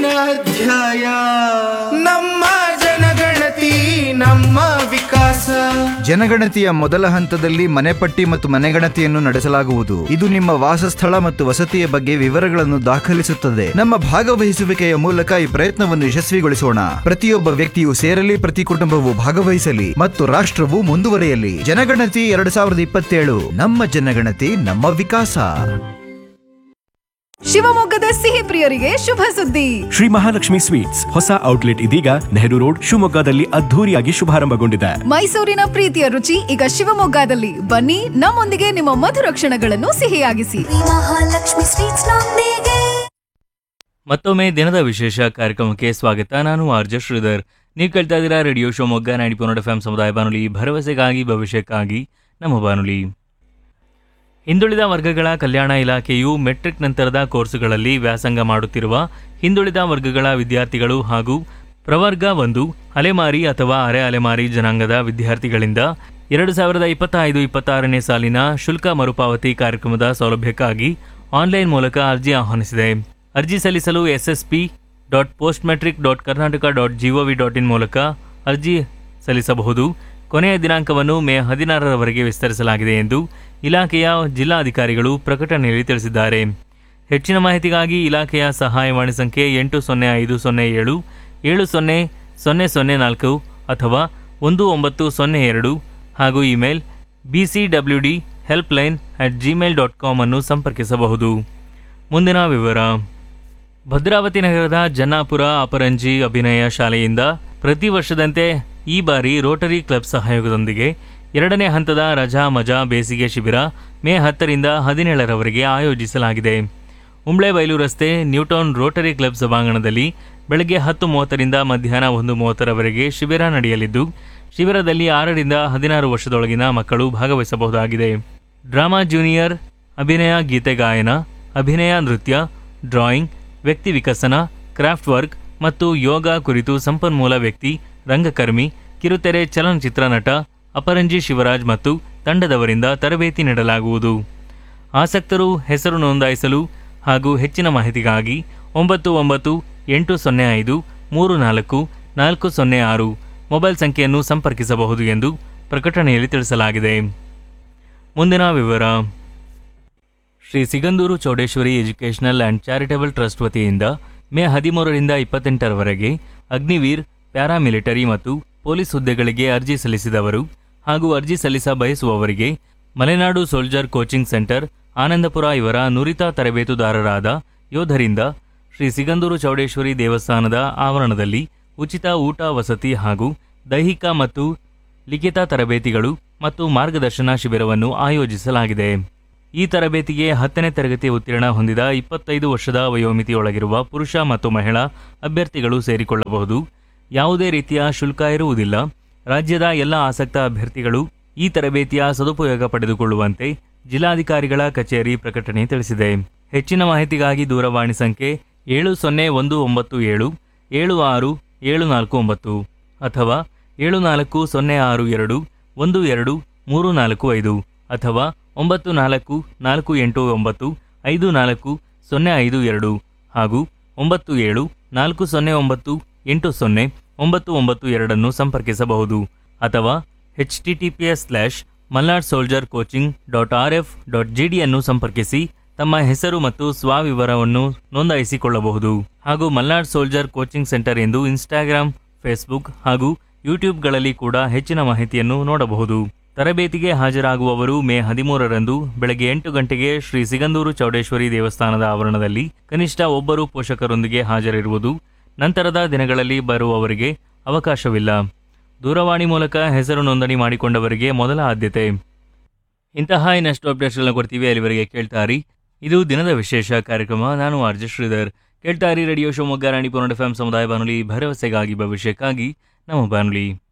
ಮುಂದಿನ ಅಧ್ಯಾಯ ನಮ್ಮ ಜನಗಣತಿ ನಮ್ಮ ವಿಕಾಸ ಜನಗಣತಿಯ ಮೊದಲ ಹಂತದಲ್ಲಿ ಮನೆಪಟ್ಟಿ ಮತ್ತು ಮನೆಗಣತಿಯನ್ನು ನಡೆಸಲಾಗುವುದು ಇದು ನಿಮ್ಮ ವಾಸಸ್ಥಳ ಮತ್ತು ವಸತಿಯ ಬಗ್ಗೆ ವಿವರಗಳನ್ನು ದಾಖಲಿಸುತ್ತದೆ ನಮ್ಮ ಭಾಗವಹಿಸುವಿಕೆಯ ಮೂಲಕ ಈ ಪ್ರಯತ್ನವನ್ನು ಯಶಸ್ವಿಗೊಳಿಸೋಣ ಪ್ರತಿಯೊಬ್ಬ ವ್ಯಕ್ತಿಯು ಸೇರಲಿ ಪ್ರತಿ ಕುಟುಂಬವು ಭಾಗವಹಿಸಲಿ ಮತ್ತು ರಾಷ್ಟ್ರವು ಮುಂದುವರಿಯಲಿ ಜನಗಣತಿ ಎರಡ್ ಸಾವಿರದ ಇಪ್ಪತ್ತೇಳು ನಮ್ಮ ಜನಗಣತಿ ನಮ್ಮ ವಿಕಾಸ ಶಿವಮೊಗ್ಗದ ಸಿಹಿ ಪ್ರಿಯರಿಗೆ ಶುಭ ಸುದ್ದಿ ಶ್ರೀ ಮಹಾಲಕ್ಷ್ಮಿ ಸ್ವೀಟ್ಸ್ ಹೊಸ ಔಟ್ಲೆಟ್ ಇದೀಗ ನೆಹರು ರೋಡ್ ಶಿವಮೊಗ್ಗದಲ್ಲಿ ಅದ್ಧೂರಿಯಾಗಿ ಶುಭಾರಂಭಗೊಂಡಿದೆ ಮೈಸೂರಿನ ಪ್ರೀತಿಯ ರುಚಿ ಈಗ ಶಿವಮೊಗ್ಗದಲ್ಲಿ ಬನ್ನಿ ನಮ್ಮೊಂದಿಗೆ ನಿಮ್ಮ ಮಧುರ ಕ್ಷಣಗಳನ್ನು ಸಿಹಿಯಾಗಿಸಿ ಮಹಾಲಕ್ಷ್ಮಿ ಸ್ವೀಟ್ಸ್ ನೊಂದಿಗೆ ಮತ್ತೊಮ್ಮೆ ದಿನದ ವಿಶೇಷ ಕಾರ್ಯಕ್ರಮಕ್ಕೆ ಸ್ವಾಗತ ನಾನು ಆರ್ಜ ಶ್ರೀಧರ್ ನೀವು ಕೇಳ್ತಾ ಇದ್ದೀರಾ radio Shivamogga ninety point F ಸಮುದಾಯ ಬಾನುಲಿ ಭರವಸೆಗಾಗಿ ಭವಿಷ್ಯಕ್ಕಾಗಿ ನಮ್ಮ ಬಾನುಲಿ ಹಿಂದುಳಿದ ವರ್ಗಗಳ ಕಲ್ಯಾಣ ಇಲಾಖೆಯು ಮೆಟ್ರಿಕ್ ನಂತರದ ಕೋರ್ಸುಗಳಲ್ಲಿ ವ್ಯಾಸಂಗ ಮಾಡುತ್ತಿರುವ ಹಿಂದುಳಿದ ವರ್ಗಗಳ ವಿದ್ಯಾರ್ಥಿಗಳು ಹಾಗೂ ಪ್ರವರ್ಗ ಒಂದು ಅಲೆಮಾರಿ ಅಥವಾ ಅರೆ ಅಲೆಮಾರಿ ಜನಾಂಗದ ವಿದ್ಯಾರ್ಥಿಗಳಿಂದ ಎರಡು ಸಾವಿರದ ಇಪ್ಪತ್ತೈದು ಇಪ್ಪತ್ತಾರನೇ ಸಾಲಿನ ಶುಲ್ಕ ಮರುಪಾವತಿ ಕಾರ್ಯಕ್ರಮದ ಸೌಲಭ್ಯಕ್ಕಾಗಿ ಆನ್ಲೈನ್ ಮೂಲಕ ಅರ್ಜಿ ಆಹ್ವಾನಿಸಿದೆ ಅರ್ಜಿ ಸಲ್ಲಿಸಲು SSP dot post matric dot Karnataka dot GOV dot in ಮೂಲಕ ಅರ್ಜಿ ಸಲ್ಲಿಸಬಹುದು ಕೊನೆಯ ದಿನಾಂಕವನ್ನು ಮೇ ಹದಿನಾರರವರೆಗೆ ವಿಸ್ತರಿಸಲಾಗಿದೆ ಎಂದು ಇಲಾಖೆಯ ಜಿಲ್ಲಾಧಿಕಾರಿಗಳು ಪ್ರಕಟಣೆಯಲ್ಲಿ ತಿಳಿಸಿದ್ದಾರೆ ಹೆಚ್ಚಿನ ಮಾಹಿತಿಗಾಗಿ ಇಲಾಖೆಯ ಸಹಾಯವಾಣಿ ಸಂಖ್ಯೆ ಎಂಟು ಸೊನ್ನೆ ಐದು ಸೊನ್ನೆ ಏಳು ಏಳು ಸೊನ್ನೆ ಸೊನ್ನೆ ಸೊನ್ನೆ ನಾಲ್ಕು ಅಥವಾ ಒಂದು ಒಂಬತ್ತು ಸೊನ್ನೆ ಎರಡು ಹಾಗೂ email B C W D help line at Gmail dot com ಅನ್ನು ಸಂಪರ್ಕಿಸಬಹುದು ಮುಂದಿನ ವಿವರ ಭದ್ರಾವತಿ ನಗರದ ಜನ್ನಾಪುರ ಅಪರಂಜಿ ಅಭಿನಯ ಶಾಲೆಯಿಂದ ಪ್ರತಿ ವರ್ಷದಂತೆ ಈ ಬಾರಿ ರೋಟರಿ ಕ್ಲಬ್ ಸಹಯೋಗದೊಂದಿಗೆ ಎರಡನೇ ಹಂತದ ರಜಾ ಮಜಾ ಬೇಸಿಗೆ ಶಿಬಿರ ಮೇ ಹತ್ತರಿಂದ ಹದಿನೇಳರವರೆಗೆ ಆಯೋಜಿಸಲಾಗಿದೆ ಉಂಬ್ಳೆಬೈಲು ರಸ್ತೆ ನ್ಯೂಟೌನ್ ರೋಟರಿ ಕ್ಲಬ್ ಸಭಾಂಗಣದಲ್ಲಿ ಬೆಳಗ್ಗೆ ಹತ್ತು ಮೂವತ್ತರಿಂದ ಮಧ್ಯಾಹ್ನ ಒಂದು ಮೂವತ್ತರವರೆಗೆ ಶಿಬಿರ ನಡೆಯಲಿದ್ದು ಶಿಬಿರದಲ್ಲಿ ಆರರಿಂದ ಹದಿನಾರು ವರ್ಷದೊಳಗಿನ ಮಕ್ಕಳು ಭಾಗವಹಿಸಬಹುದಾಗಿದೆ ಡ್ರಾಮಾ ಜೂನಿಯರ್ ಅಭಿನಯ ಗೀತೆ ಗಾಯನ ಅಭಿನಯ ನೃತ್ಯ ಡ್ರಾಯಿಂಗ್ ವ್ಯಕ್ತಿ ವಿಕಸನ ಕ್ರಾಫ್ಟ್ ವರ್ಕ್ ಮತ್ತು ಯೋಗ ಕುರಿತು ಸಂಪನ್ಮೂಲ ವ್ಯಕ್ತಿ ರಂಗಕರ್ಮಿ ಕಿರುತೆರೆ ಚಲನಚಿತ್ರ ನಟ ಅಪರಂಜಿ ಶಿವರಾಜ್ ಮತ್ತು ತಂಡದವರಿಂದ ತರಬೇತಿ ನೀಡಲಾಗುವುದು ಆಸಕ್ತರು ಹೆಸರು ನೋಂದಾಯಿಸಲು ಹಾಗೂ ಹೆಚ್ಚಿನ ಮಾಹಿತಿಗಾಗಿ ಒಂಬತ್ತು ಒಂಬತ್ತು ಎಂಟು ಸೊನ್ನೆ ಐದು ಮೂರು ನಾಲ್ಕು ನಾಲ್ಕು ಸೊನ್ನೆ ಆರು ಮೊಬೈಲ್ ಸಂಖ್ಯೆಯನ್ನು ಸಂಪರ್ಕಿಸಬಹುದು ಎಂದು ಪ್ರಕಟಣೆಯಲ್ಲಿ ತಿಳಿಸಲಾಗಿದೆ ಮುಂದಿನ ವಿವರ Shri Sigandur Chowdeshwari educational and charitable trust ವತಿಯಿಂದ ಮೇ ಹದಿಮೂರರಿಂದ ಇಪ್ಪತ್ತೆಂಟರವರೆಗೆ ಅಗ್ನಿವೀರ್ ಪ್ಯಾರಾಮಿಲಿಟರಿ ಮತ್ತು ಪೊಲೀಸ್ ಹುದ್ದೆಗಳಿಗೆ ಅರ್ಜಿ ಸಲ್ಲಿಸಿದವರು ಹಾಗೂ ಅರ್ಜಿ ಸಲ್ಲಿಸ ಬಯಸುವವರಿಗೆ Malenadu soldier coaching centre Anandapura ಇವರ ನುರಿತ ತರಬೇತುದಾರರಾದ ಯೋಧರಿಂದ ಶ್ರೀ ಸಿಗಂದೂರು ಚೌಡೇಶ್ವರಿ ದೇವಸ್ಥಾನದ ಆವರಣದಲ್ಲಿ ಉಚಿತ ಊಟ ವಸತಿ ಹಾಗೂ ದೈಹಿಕ ಮತ್ತು ಲಿಖಿತ ತರಬೇತಿಗಳು ಮತ್ತು ಮಾರ್ಗದರ್ಶನ ಶಿಬಿರವನ್ನು ಆಯೋಜಿಸಲಾಗಿದೆ ಈ ತರಬೇತಿಗೆ ಹತ್ತನೇ ತರಗತಿ ಉತ್ತೀರ್ಣ ಹೊಂದಿದ ಇಪ್ಪತ್ತೈದು ವರ್ಷದ ವಯೋಮಿತಿಯೊಳಗಿರುವ ಪುರುಷ ಮತ್ತು ಮಹಿಳಾ ಅಭ್ಯರ್ಥಿಗಳು ಸೇರಿಕೊಳ್ಳಬಹುದು ಯಾವುದೇ ರೀತಿಯ ಶುಲ್ಕ ಇರುವುದಿಲ್ಲ ರಾಜ್ಯದ ಎಲ್ಲ ಆಸಕ್ತ ಅಭ್ಯರ್ಥಿಗಳು ಈ ತರಬೇತಿಯ ಸದುಪಯೋಗ ಪಡೆದುಕೊಳ್ಳುವಂತೆ ಜಿಲ್ಲಾಧಿಕಾರಿಗಳ ಕಚೇರಿ ಪ್ರಕಟಣೆ ತಿಳಿಸಿದೆ ಹೆಚ್ಚಿನ ಮಾಹಿತಿಗಾಗಿ ದೂರವಾಣಿ ಸಂಖ್ಯೆ ಏಳು ಸೊನ್ನೆ ಒಂದು ಒಂಬತ್ತು ಏಳು ಏಳು ಆರು ಏಳು ನಾಲ್ಕು ಒಂಬತ್ತು ಅಥವಾ ಏಳು ನಾಲ್ಕು ಸೊನ್ನೆ ಆರು ಎರಡು ಒಂದು ಎರಡು ಮೂರು ನಾಲ್ಕು ಐದು ಅಥವಾ ಒಂಬತ್ತು ನಾಲ್ಕು ನಾಲ್ಕು ಎಂಟು ಒಂಬತ್ತು ಐದು ನಾಲ್ಕು ಸೊನ್ನೆ ಐದು ಎರಡು ಹಾಗೂ ಒಂಬತ್ತು ಏಳು ನಾಲ್ಕು ಸೊನ್ನೆ ಒಂಬತ್ತು ಎಂಟು ಸೊನ್ನೆ ಒಂಬತ್ತು ಒಂಬತ್ತು ಎರಡನ್ನು ಸಂಪರ್ಕಿಸಬಹುದು ಅಥವಾ H T T P S slash Malnad soldier coaching dot R F dot G ಡಿಯನ್ನು ಸಂಪರ್ಕಿಸಿ ತಮ್ಮ ಹೆಸರು ಮತ್ತು ಸ್ವವಿವರವನ್ನು ನೋಂದಾಯಿಸಿಕೊಳ್ಳಬಹುದು ಹಾಗೂ ಮಲ್ನಾಡ್ ಸೋಲ್ಜರ್ ಕೋಚಿಂಗ್ ಸೆಂಟರ್ ಎಂದು ಇನ್ಸ್ಟಾಗ್ರಾಮ್ ಫೇಸ್ಬುಕ್ ಹಾಗೂ ಯೂಟ್ಯೂಬ್ಗಳಲ್ಲಿ ಕೂಡ ಹೆಚ್ಚಿನ ಮಾಹಿತಿಯನ್ನು ನೋಡಬಹುದು ತರಬೇತಿಗೆ ಹಾಜರಾಗುವವರು ಮೇ ಹದಿಮೂರರಂದು ಬೆಳಗ್ಗೆ ಎಂಟು ಗಂಟೆಗೆ ಶ್ರೀ ಸಿಗಂದೂರು ಚೌಡೇಶ್ವರಿ ದೇವಸ್ಥಾನದ ಆವರಣದಲ್ಲಿ ಕನಿಷ್ಠ ಒಬ್ಬರು ಪೋಷಕರೊಂದಿಗೆ ಹಾಜರಿರುವುದು ನಂತರದ ದಿನಗಳಲ್ಲಿ ಬರುವವರಿಗೆ ಅವಕಾಶವಿಲ್ಲ ದೂರವಾಣಿ ಮೂಲಕ ಹೆಸರು ನೋಂದಣಿ ಮಾಡಿಕೊಂಡವರಿಗೆ ಮೊದಲ ಆದ್ಯತೆ ಇಂತಹ ಇನ್ನಷ್ಟು ಅಪ್ಡೇಟ್ಸ್ಗಳನ್ನ ಕೊಡ್ತೀವಿ ಅಲ್ಲಿವರೆಗೆ ಕೇಳ್ತಾರಿ ಇದು ದಿನದ ವಿಶೇಷ ಕಾರ್ಯಕ್ರಮ ನಾನು ಆರ್ಜೆ ಶ್ರೀಧರ್ ಕೇಳ್ತಾರಿ ರೇಡಿಯೋ ಶಿವಮೊಗ್ಗ ರಾಣಿ ಪುನಡ್ ಎಫ್ ಸಮುದಾಯ ಬಾನುಲಿ ಭರವಸೆಗಾಗಿ ಭವಿಷ್ಯಕ್ಕಾಗಿ ನಮ್ಮ ಬಾನುಲಿ